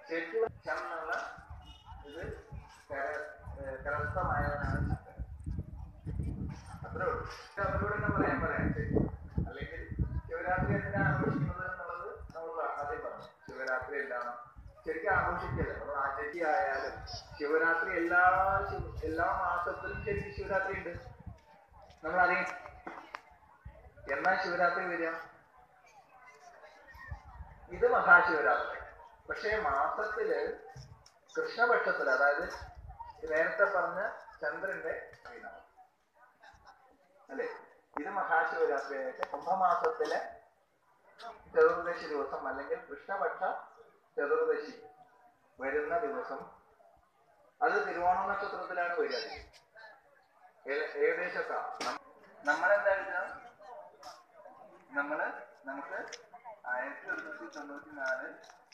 ശരിക്കും ചം എന്നുള്ള ഇത് കര- ഏഹ് കരസ്ഥമായവനാണ് ചന്ദ്രൻ അത്രേ ഉള്ളൂ ഇത് അതിലൂടെ തന്നെ പറയാൻ പറയാം ശരി അല്ലെങ്കിൽ ശിവരാത്രി എന്തിനാ ആഘോഷിക്കുന്നത് എന്നുള്ളത് നമ്മൾ ആദ്യം പറഞ്ഞു ശിവരാത്രി എന്താണ് ശരിക്കും ആഘോഷിക്കല്ലേ നമ്മൾ ആചരി ആയാലും ശിവരാത്രി എല്ലാ ശിവ- എല്ലാ മാസത്തിലും ശരിക്കും ശിവരാത്രി ഉണ്ട് നമ്മൾ അറിയാം എന്നാ ശിവരാത്രി വരിക ഇത് മഹാശിവരാത്രി പക്ഷേ മാസത്തില് കൃഷ്ണപക്ഷത്തിൽ അതായത് നേരത്തെ പറഞ്ഞ ചന്ദ്രന്റെ ദിനമാണ് അല്ലേ ഇത് മഹാശിവരാത്രിയായിട്ട് കുംഭമാസത്തിലെ ചതുർദശി ദിവസം അല്ലെങ്കിൽ കൃഷ്ണപക്ഷ ചതുർദശി വരുന്ന ദിവസം അത് തിരുവോണ നക്ഷത്രത്തിലാണ് വരിക ഏ- ഏകദേശമൊക്കെ നം- നമ്മളെന്താ എഴുതുക നമ്മള് നമുക്ക് ആയിരത്തി ഒരുന്നൂറ്റി തൊണ്ണൂറ്റി നാല്